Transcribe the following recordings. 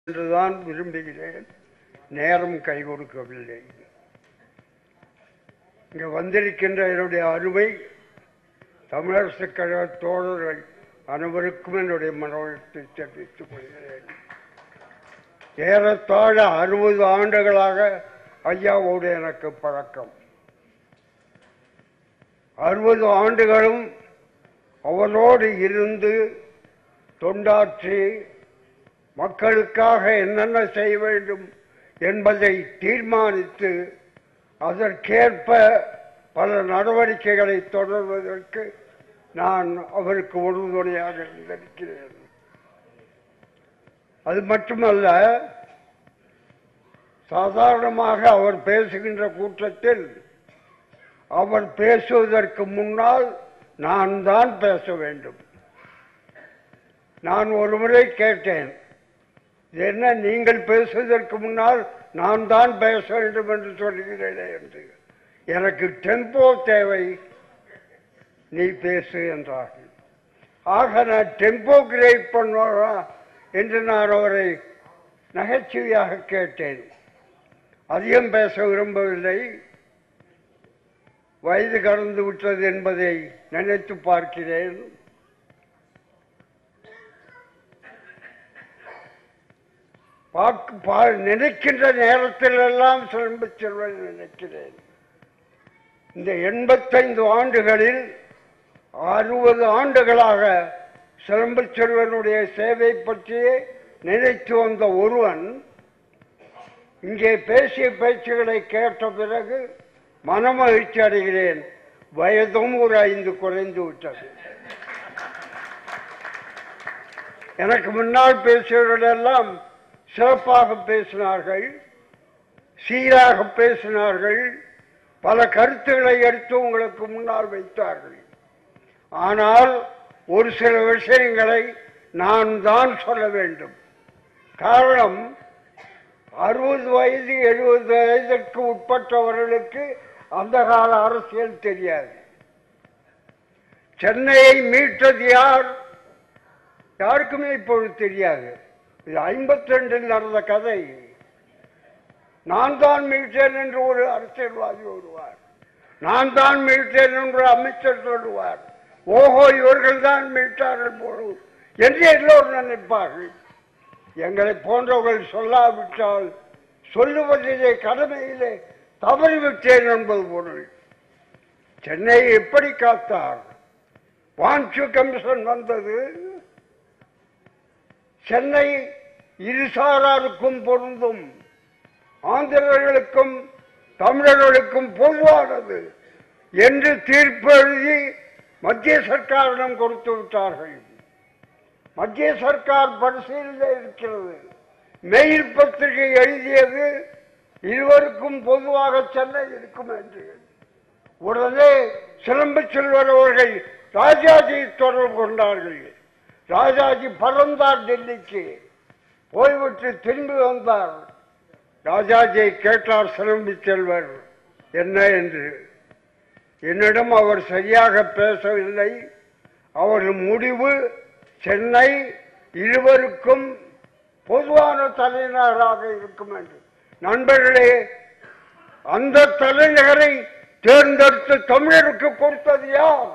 என்றுதான் விரும்புகிறேன் நேரம் கை கொடுக்கவில்லை இங்கு வந்திருக்கின்ற என்னுடைய அருமை தமிழரசு கழக தோழர்கள் அனைவருக்கும் என்னுடைய மனவத்தை தெரிவித்துக் கொள்கிறேன் ஏறத்தாழ அறுபது ஆண்டுகளாக ஐயாவோடு எனக்கு பழக்கம் அறுபது ஆண்டுகளும் அவரோடு இருந்து தொண்டாற்றி மக்களுக்காக என்னென்ன செய்ய வேண்டும் என்பதை தீர்மானித்து அதற்கேற்ப பல நடவடிக்கைகளை தொடர்வதற்கு நான் அவருக்கு உறுதுணையாக இருந்திருக்கிறேன் அது மட்டுமல்ல சாதாரணமாக அவர் பேசுகின்ற கூட்டத்தில் அவர் பேசுவதற்கு முன்னால் நான் தான் பேச வேண்டும் நான் ஒரு முறை கேட்டேன் "இது என்ன நீங்கள் பேசுவதற்கு முன்னால் நான் தான் பேச வேண்டும் என்று சொல்கிறேனே என்று எனக்கு டெம்போ தேவை நீ பேசு என்றார்கள் ஆக நான் டெம்போ கிரேட் பண்ணுவா என்று நான் அவரை நகைச்சுவையாக கேட்டேன் அதிகம் பேச விரும்பவில்லை வயது கடந்து விட்டது என்பதை நினைத்து பார்க்கிறேன் பார்க்க பா- நினைக்கின்ற நேரத்தில் எல்லாம் திரும்ப செல்வன் நினைக்கிறேன் இந்த எண்பத்தைந்து ஆண்டுகளில் அறுபது ஆண்டுகளாக சிலம்பு செல்வனுடைய சேவை பற்றியே நினைத்து வந்த ஒருவன் இங்கே பேசிய பேச்சுகளை கேட்ட பிறகு மனமகிழ்ச்சி அடைகிறேன் வயதும் ஒரு ஐந்து குறைந்து விட்டது எனக்கு முன்னால் பேசியவர்களெல்லாம் சிறப்பாக பேசினார்கள் சீராக பேசினார்கள் பல கருத்துக்களை எடுத்து உங்களுக்கு முன்னால் வைத்தார்கள் ஆனால் ஒரு சில விஷயங்களை நான் தான் சொல்ல வேண்டும் காரணம் அறுபது வயது எழுபது வயதிற்கு உட்பட்டவர்களுக்கு அந்த கால அரசியல் தெரியாது சென்னையை மீட்டது யார் யாருக்குமே இப்பொழுது தெரியாது இது ஐம்பத்தி ரெண்டில் நடந்த கதை நான் தான் மீட்டேன் என்று ஒரு அரசியல்வாதி வருவார் நான் தான் மீட்டேன் என்று அமைச்சர் சொல்லுவார் ஓஹோ இவர்கள் தான் மீட்டார்கள் போலும் என்று எல்லோரும் நினைப்பார்கள் எங்களை போன்றவர்கள் சொல்லாவிட்டால் சொல்லுவதிலே கடமையிலே தவறிவிட்டேன் என்பது பொருள் சென்னையை எப்படி காத்தார் வான்சு கமிஷன் வந்தது சென்னை இருசாராருக்கும் பொருந்தும் ஆந்திரர்களுக்கும் தமிழர்களுக்கும் பொதுவானது என்று தீர்ப்பு எழுதி மத்திய சர்க்காரிடம் கொடுத்து விட்டார்கள் மத்திய சர்க்கார் பரிசீலனை இருக்கிறது மெயில் பத்திரிகை எழுதியது இருவருக்கும் பொதுவாக சென்னை இருக்கும் என்று உடனே சிலம்பு செல்வர் அவர்கள் ராஜாஜி தொடர்பு கொண்டார்கள் ராஜாஜி பறந்தார் டெல்லிக்கு போய்விட்டு திரும்பி வந்தார் ராஜாஜியை கேட்டார் சிலம்பி செல்வர் என்ன என்று என்னிடம் அவர் சரியாக பேசவில்லை அவர் முடிவு சென்னை இருவருக்கும் பொதுவான தலைநகராக இருக்கும் என்று நண்பர்களே அந்த தலைநகரை தேர்ந்தெடுத்து தமிழருக்கு கொடுத்தது யார்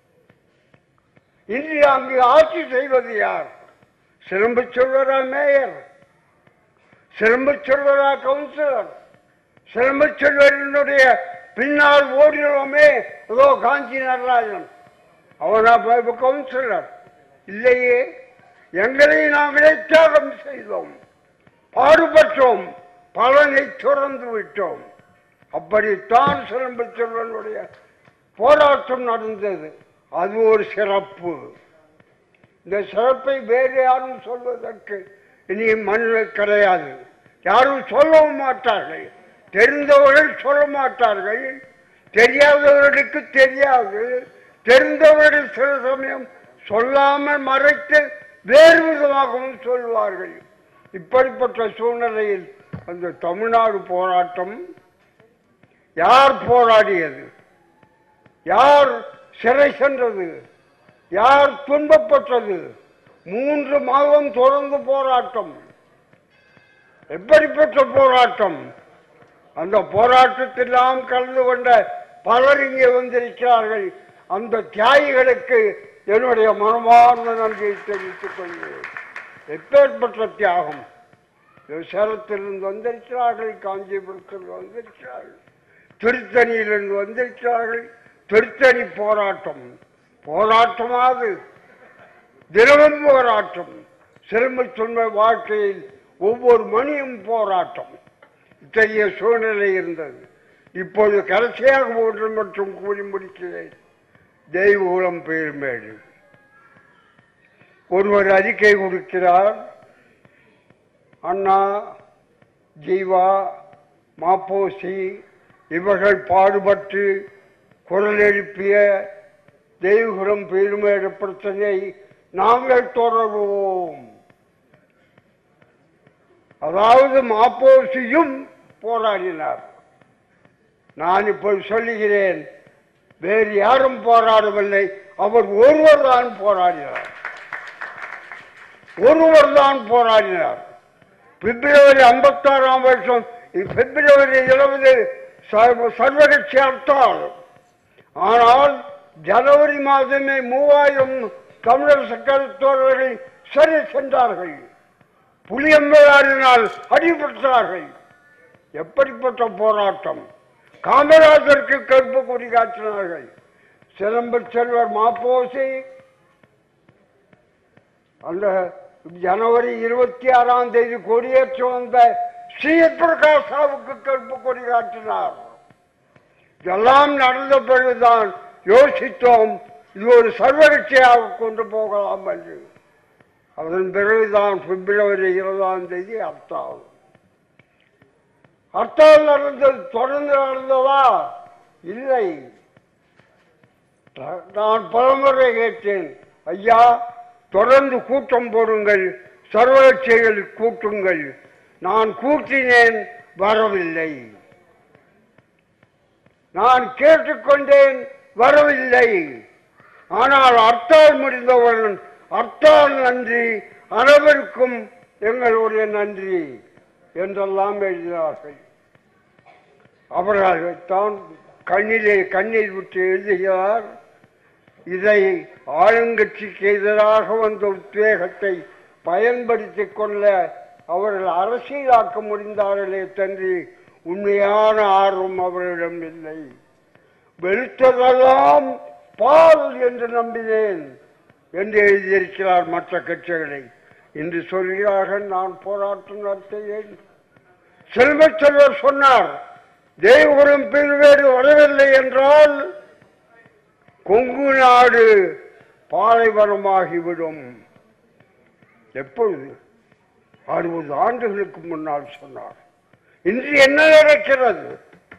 இன்று அங்கு ஆட்சி செய்வது யார் சிலம்பு சொல்வரா மேயர் சிலம்பு சொல்வரா கவுன்சிலர் சிலம்பு செல்வரினுடைய பின்னால் ஓடினோமே ஏதோ காஞ்சி நடராஜன் அவனா கவுன்சிலர் இல்லையே எங்களை நாங்களே தியாகம் செய்தோம் பாடுபட்டோம் பலனை துறந்து விட்டோம் அப்படித்தான் சிலம்பு செல்வனுடைய போராட்டம் நடந்தது அது ஒரு சிறப்பு இந்த சிறப்பை வேறு யாரும் சொல்வதற்கு இனி மனு கிடையாது யாரும் சொல்லவும் மாட்டார்கள் தெரிந்தவர்கள் சொல்ல மாட்டார்கள் தெரியாதவர்களுக்கு தெரியாது தெரிந்தவர்கள் சில சமயம் சொல்லாமல் மறைத்து வேறு விதமாகவும் சொல்வார்கள் இப்படிப்பட்ட சூழ்நிலையில் அந்த தமிழ்நாடு போராட்டம் யார் போராடியது யார் சிறை சென்றது யார் துன்பப்பட்டது மூன்று மாதம் தொடர்ந்து போராட்டம் எப்படிப்பட்ட போராட்டம் அந்த போராட்டத்தில் நாம் கலந்து கொண்ட பலர் இங்கே வந்திருக்கிறார்கள் அந்த தியாகிகளுக்கு என்னுடைய மனமார்ந்த நன்றியை தெரிவித்துக் கொள்கிறேன் எப்பேற்பட்ட தியாகம் சேலத்திலிருந்து வந்திருக்கிறார்கள் காஞ்சிபுரத்தில் வந்திருக்கிறார்கள் திருத்தணியிலிருந்து வந்திருக்கிறார்கள் திருத்தணி போராட்டம் போராட்டமாவது தினமும் போராட்டம் சிறும சொன்ன வாழ்க்கையில் ஒவ்வொரு மணியும் போராட்டம் இத்தகைய சூழ்நிலை இருந்தது இப்போது கடைசியாக ஒன்று மட்டும் கூறி முடிக்கிறேன் தெய்வகுலம் பெயர்மேடு ஒருவர் அறிக்கை கொடுக்கிறார் அண்ணா ஜீவா மாப்போசி இவர்கள் பாடுபட்டு குரல் எழுப்பிய தெய்வகுலம் பெருமேடு பிரச்சனையை நாங்கள் தொடருவோம் அதாவது மாப்போசியும் போராடினார் நான் இப்போது சொல்லுகிறேன் வேறு யாரும் போராடவில்லை அவர் ஒருவர் தான் போராடினார் ஒருவர் தான் போராடினார் பிப்ரவரி ஐம்பத்தாறாம் வருஷம் பிப்ரவரி இருபது சர்வகட்சி அர்த்தால் ஆனால் ஜனவரி மாதமே மூவாயிரம் தமிழரசு கருத்தோழர்கள் சரி சென்றார்கள் புளியம்பலாடினால் அடிபட்டார்கள் எப்படிப்பட்ட போராட்டம் காமராஜருக்கு கருப்பு கொடி காட்டினார்கள் சிலம்பு செல்வர் மாப்போசி அந்த ஜனவரி இருபத்தி ஆறாம் தேதி கொடியேற்ற வந்த ஸ்ரீ பிரகாசாவுக்கு கருப்பு கொடி காட்டினார் இதெல்லாம் நடந்த பிறகுதான் யோசித்தோம் இது ஒரு சர்வகட்சியாக கொண்டு போகலாம் என்று அதன் பிறகுதான் பிப்ரவரி இருபதாம் தேதி அர்த்தால் அர்த்தால் நடந்தது தொடர்ந்து நடந்ததா இல்லை நான் பலமுறை கேட்டேன் ஐயா தொடர்ந்து கூட்டம் போடுங்கள் சர்வகட்சிகள் கூட்டுங்கள் நான் கூட்டினேன் வரவில்லை நான் கேட்டுக்கொண்டேன் வரவில்லை ஆனால் அர்த்தால் முடிந்தவுடன் அர்த்தால் நன்றி அனைவருக்கும் எங்களுடைய நன்றி என்றெல்லாம் எழுதினார்கள் அவர்கள் தான் கண்ணிலே கண்ணீர் விட்டு எழுதுகிறார் இதை ஆளுங்கட்சிக்கு எதிராக வந்த உத்வேகத்தை பயன்படுத்திக் கொள்ள அவர்கள் அரசியலாக்க முடிந்தார்களே தன்றி உண்மையான ஆர்வம் அவர்களிடம் இல்லை வெளுத்ததெல்லாம் பால் என்று நம்பினேன் என்று எழுதியிருக்கிறார் மற்ற கட்சிகளை இன்று சொல்கிறார்கள் நான் போராட்டம் நடத்துகிறேன் செல்வச் செல்வர் சொன்னார் தேவகுரம் பெருவேறு வரவில்லை என்றால் கொங்கு நாடு பாலைவனமாகிவிடும் எப்பொழுது அறுபது ஆண்டுகளுக்கு முன்னால் சொன்னார் இன்று என்ன நடக்கிறது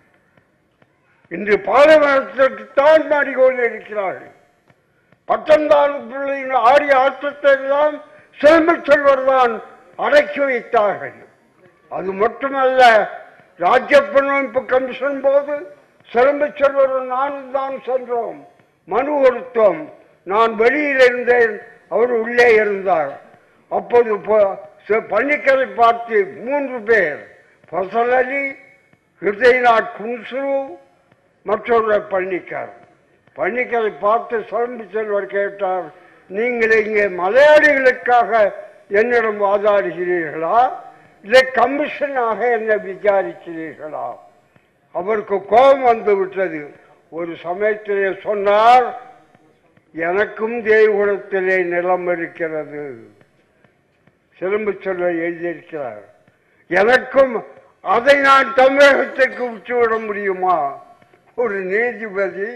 இன்று பாலைவனத்திற்கு தான் மாடிக்கொண்டு இருக்கிறார்கள் பத்தொன்பதாம் பிள்ளைகள் ஆடிய ஆற்றத்தை எல்லாம் செல்வ செல்வர்தான் அடக்கி வைத்தார்கள் அது மட்டுமல்ல ராஜ்ய புனமைப்பு கமிஷன் போது சிலம்பு செல்வரும் நானும் தான் சென்றோம் மனு கொடுத்தோம் நான் வெளியில் இருந்தேன் அவர் உள்ளே இருந்தார் அப்போது பள்ளிக்கரை பார்த்து மூன்று பேர் ஃபசல் அலி ஹிருதயநாத் குன்சுரு மற்றொரு பள்ளிக்கார் பள்ளிக்கரை பார்த்து சிலம்பு செல்வர் கேட்டார் நீங்கள் இங்கே மலையாளிகளுக்காக என்னிடம் வாதாடுகிறீர்களா இல்லை கமிஷனாக என்னை விசாரிக்கிறீர்களா அவருக்கு கோபம் வந்து விட்டது ஒரு சமயத்திலே சொன்னார் எனக்கும் தேவகுலத்திலே நிலம் இருக்கிறது சிலம்பு சொல்ல எழுதியிருக்கிறார் எனக்கும் அதை நான் தமிழகத்திற்கு விட்டுவிட முடியுமா ஒரு நீதிபதி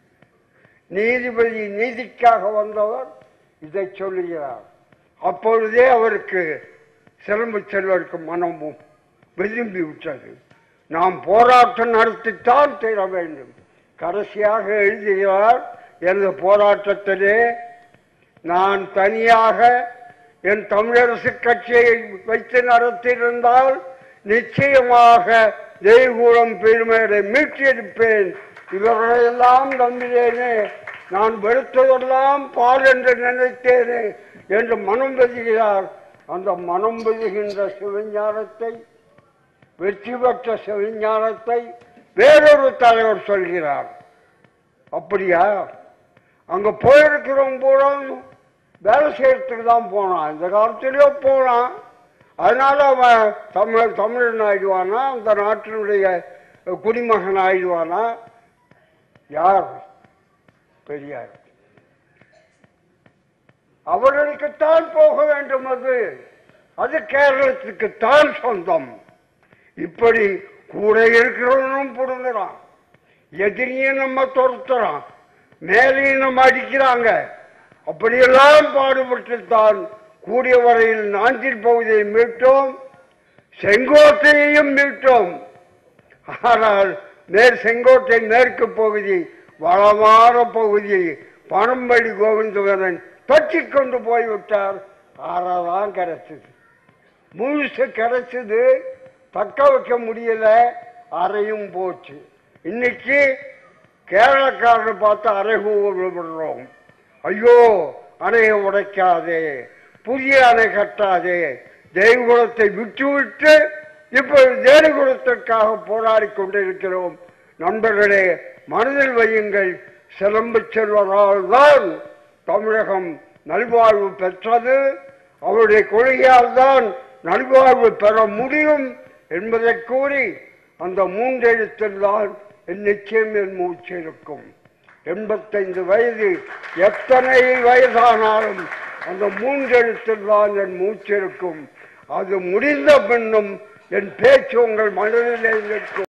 நீதிபதி நீதிக்காக வந்தவர் இதை சொல்லுகிறார் அப்பொழுதே அவருக்கு சிலம்பு செல்வருக்கு மனமும் விரும்பி விட்டது நாம் போராட்டம் நடத்தித்தான் தீர வேண்டும் கடைசியாக எழுதுகிறார் எனது போராட்டத்திலே நான் தனியாக என் தமிழரசு கட்சியை வைத்து நடத்தியிருந்தால் நிச்சயமாக தெய்வூலம் பெருமையை மீட்டெடுப்பேன் இவர்களெல்லாம் நம்பினேனே நான் வெறுத்ததெல்லாம் பால் என்று நினைத்தேனே என்று மனம் பெறுகிறார் அந்த மனம் பெறுகின்ற சிவஞானத்தை வெற்றி பெற்ற சிவஞானத்தை வேறொரு தலைவர் சொல்கிறார் அப்படியா அங்க போயிருக்கிறவங்க பூரா வேலை செய்யறதுக்கு தான் போனான் இந்த காலத்திலேயோ போனான் அதனால அவன் தமிழ் தமிழன் ஆயிடுவானா அந்த நாட்டினுடைய குடிமகன் ஆயிடுவானா யார் பெரியார் அவர்களுக்குத்தான் போக வேண்டும் அது அது கேரளத்துக்குத்தான் சொந்தம் இப்படி கூட இருக்கிறவனும் புடுங்குறான் எதிரியும் நம்ம துரத்துறான் மேலையும் நம்ம அடிக்கிறாங்க அப்படியெல்லாம் பாடுபட்டுத்தான் கூடிய வரையில் நாஞ்சில் பகுதியை மீட்டோம் செங்கோட்டையையும் மீட்டோம் ஆனால் மேற் செங்கோட்டை மேற்கு பகுதி வளமான பகுதி பணம்படி கோவிந்தவரன் பற்றி கொண்டு போய்விட்டார் ஆறாதான் கிடைச்சது முழுசு கிடைச்சது தக்க வைக்க முடியல அறையும் போச்சு இன்னைக்கு கேரளக்காரனை பார்த்து அறைகூவல் விடுறோம் ஐயோ அணையை உடைக்காதே புதிய அணை கட்டாதே தெய்வகுலத்தை விட்டு விட்டு இப்போது தேவகுலத்திற்காக போராடி கொண்டிருக்கிறோம் நண்பர்களே மனதில் வையுங்கள் சிலம்பு செல்வரால் தான் தமிழகம் நல்வாழ்வு பெற்றது அவருடைய கொள்கையால் தான் நல்வாழ்வு பெற முடியும் என்பதை கூறி அந்த மூன்றெழுத்தில் தான் என் நிச்சயம் என் மூச்சு இருக்கும் எண்பத்தைந்து வயது எத்தனை வயதானாலும் அந்த மூன்றெழுத்தில் தான் என் மூச்சு இருக்கும் அது முடிந்த பின்னும் என் பேச்சு உங்கள் மனதிலே நிற்கும்